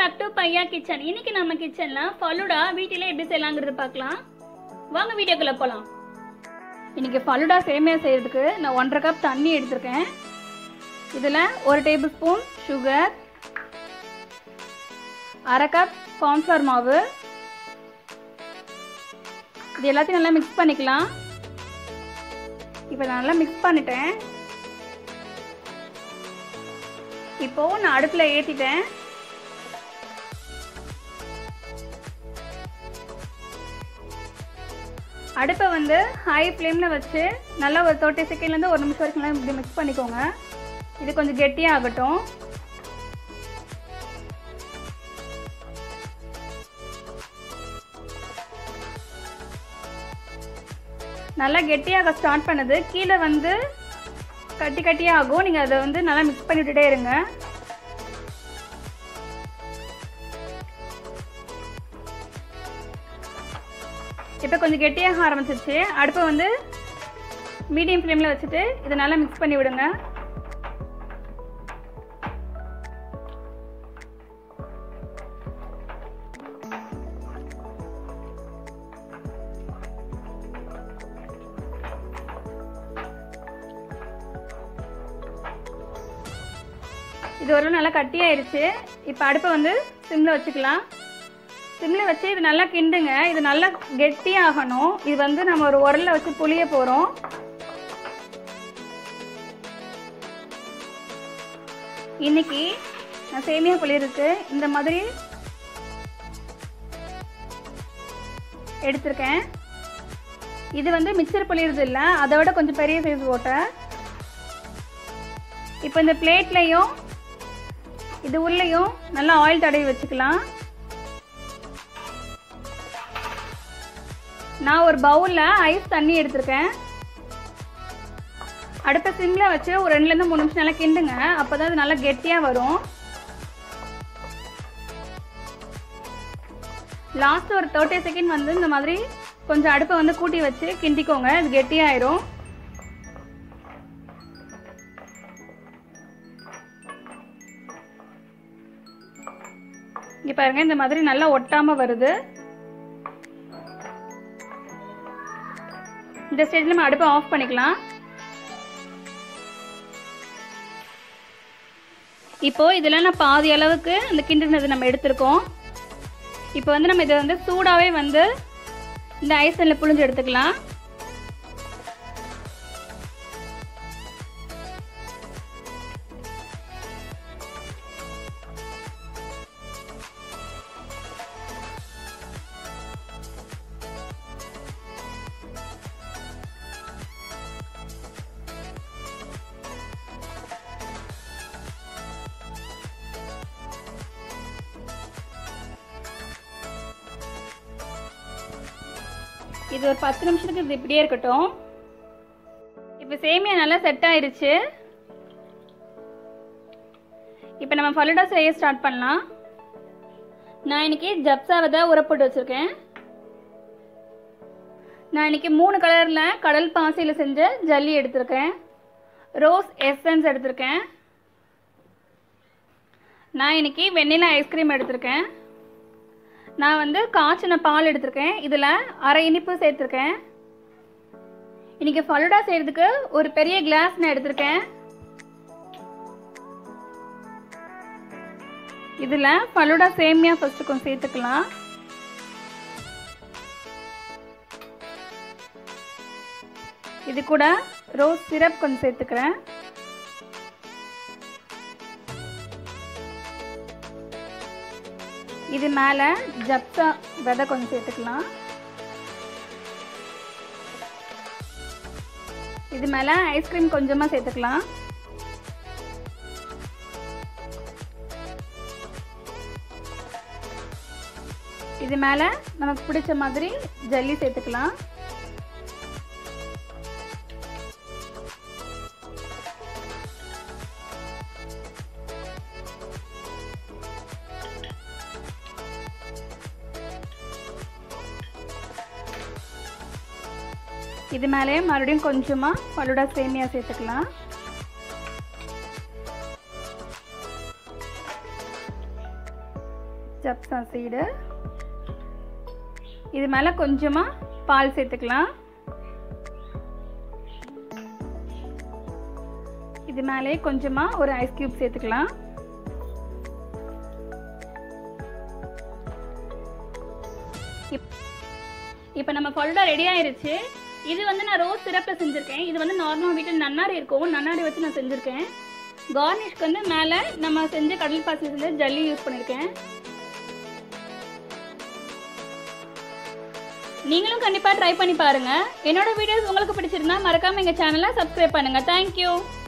back to Bhaiya kitchen இன்னைக்கு நம்ம கிச்சன்ல ஃபலுடா வீட்டிலே எப்படி செய்யலாங்கிறது பார்க்கலாம் வாங்க வீடியோக்குள்ள போலாம் இன்னைக்கு ஃபலுடா சேமியா செய்யறதுக்கு நான் ஒன்றரை கப் தண்ணி எடுத்திருக்கேன் இதில் ஒரு டேபிள் ஸ்பூன் சுகர் அரை கப் கார்ன்ஃப்ளவர் மாவு இது எல்லாத்தையும் நல்லா மிக்ஸ் பண்ணிக்கலாம் இப்போ நான் நல்லா மிக்ஸ் பண்ணிட்டேன் இப்போ நான் அடுப்பில் ஏற்றிட்டேன் அடுப்பை வந்து ஹை ஃப்ளேமில் வச்சு நல்லா ஒரு தேர்ட்டி செகண்ட்லேருந்து ஒரு நிமிஷம் வரைக்கும் நல்லா இப்படி மிக்ஸ் பண்ணிக்கோங்க இது கொஞ்சம் கெட்டியாக ஆகட்டும் நல்லா கெட்டியாக ஸ்டார்ட் பண்ணுது கீழே வந்து கட்டி கட்டியாக ஆகும் நீங்கள் அதை வந்து நல்லா மிக்ஸ் பண்ணி விட்டுட்டே இருங்க இப்போ கொஞ்சம் கெட்டியாக ஆரம்பிச்சிருச்சு அடுப்பை வந்து மீடியம் ஃப்ளேமில் வச்சுட்டு இதை நல்லா மிக்ஸ் பண்ணி விடுங்க இது ஒரு நல்லா கட்டியாயிருச்சு இப்போ அடுப்பை வந்து சிம்மில் வச்சுக்கலாம் சிம்மில் வச்சு இது நல்லா கிண்டுங்க இது நல்லா கெட்டியாகணும் இது வந்து நம்ம ஒரு உரலில் வச்சு புளிய போகிறோம் இன்னைக்கு நான் சேமியா புளியிருக்கு இந்த மாதிரி எடுத்திருக்கேன் இது வந்து மிக்சர் புளியறது இல்லை அதை விட கொஞ்சம் பெரிய சைஸ் போட்டேன் இப்போ இந்த பிளேட்லையும் இது உள்ளேயும் நல்லா ஆயில் தடவி வச்சுக்கலாம் நான் ஒரு பவுலில் ஐஸ் தண்ணி எடுத்திருக்கேன் அடுப்பை சிம்மில் வச்சு ஒரு ரெண்டுலேருந்து மூணு நிமிஷம் நல்லா கிண்டுங்க அப்போ தான் அது நல்லா கெட்டியாக வரும் லாஸ்ட் ஒரு தேர்ட்டி செகண்ட் வந்து இந்த மாதிரி கொஞ்சம் அடுப்பை வந்து கூட்டி வச்சு கிண்டிக்கோங்க அது கெட்டியாயிரும் இங்கே பாருங்க இந்த மாதிரி நல்லா ஒட்டாம வருது இந்த ஸ்டேஜில் நம்ம அடுப்பை ஆஃப் பண்ணிக்கலாம் இப்போ இதில் நான் பாதி அளவுக்கு அந்த கிண்டினது நம்ம எடுத்திருக்கோம் இப்போ வந்து நம்ம இதை வந்து சூடாகவே வந்து இந்த ஐசனில் புழிஞ்சு எடுத்துக்கலாம் இது ஒரு பத்து நிமிஷத்துக்கு இது இப்படியே இருக்கட்டும் இப்போ சேமியா நல்லா செட் ஆயிருச்சு இப்போ நம்ம ஃபலுடா செய்ய ஸ்டார்ட் பண்ணலாம் நான் இன்னைக்கு ஜப்சாவை தான் உரப்போட்டு வச்சுருக்கேன் நான் இன்னைக்கு மூணு கலரில் கடல் பாசையில் செஞ்ச ஜல்லி எடுத்திருக்கேன் ரோஸ் எசன்ஸ் எடுத்திருக்கேன் நான் இன்னைக்கு வெண்ணிலா ஐஸ்கிரீம் எடுத்திருக்கேன் நான் வந்து காய்ச்சின பால் எடுத்திருக்கேன் இதில் அரை இனிப்பு சேர்த்துருக்கேன் இன்னைக்கு ஃபலுடா செய்கிறதுக்கு ஒரு பெரிய கிளாஸ் நான் எடுத்திருக்கேன் இதில் ஃபலுடா சேமியா ஃபர்ஸ்ட் கொஞ்சம் சேர்த்துக்கலாம் இது கூட ரோஸ் சிரப் கொஞ்சம் சேர்த்துக்கிறேன் இது மேலே ஜப்சா விதை கொஞ்சம் சேர்த்துக்கலாம் இது மேலே ஐஸ்கிரீம் கொஞ்சமாக சேர்த்துக்கலாம் இது மேலே நமக்கு பிடிச்ச மாதிரி ஜல்லி சேர்த்துக்கலாம் இது மேலே மறுபடியும் கொஞ்சமாக ஃபலுடா சேமியா சேர்த்துக்கலாம் ஜப்சா சீடு இது மேலே கொஞ்சமாக பால் சேர்த்துக்கலாம் இது மேலே கொஞ்சமாக ஒரு ஐஸ் கியூப் சேர்த்துக்கலாம் இப்போ நம்ம ஃபல்டா ரெடி ஆயிருச்சு இது வந்து நான் ரோஸ் சிரப்பில் செஞ்சுருக்கேன் இது வந்து நார்மல் வீட்டில் நன்னாரி இருக்கும் நன்னாரி வச்சு நான் செஞ்சுருக்கேன் கார்னிஷ்க்கு வந்து மேலே நம்ம செஞ்ச கடல் பாசி செஞ்ச ஜல்லி யூஸ் பண்ணியிருக்கேன் நீங்களும் கண்டிப்பாக ட்ரை பண்ணி பாருங்கள் என்னோட வீடியோஸ் உங்களுக்கு பிடிச்சிருந்தா மறக்காமல் எங்கள் சேனலை சப்ஸ்கிரைப் பண்ணுங்கள் தேங்க்யூ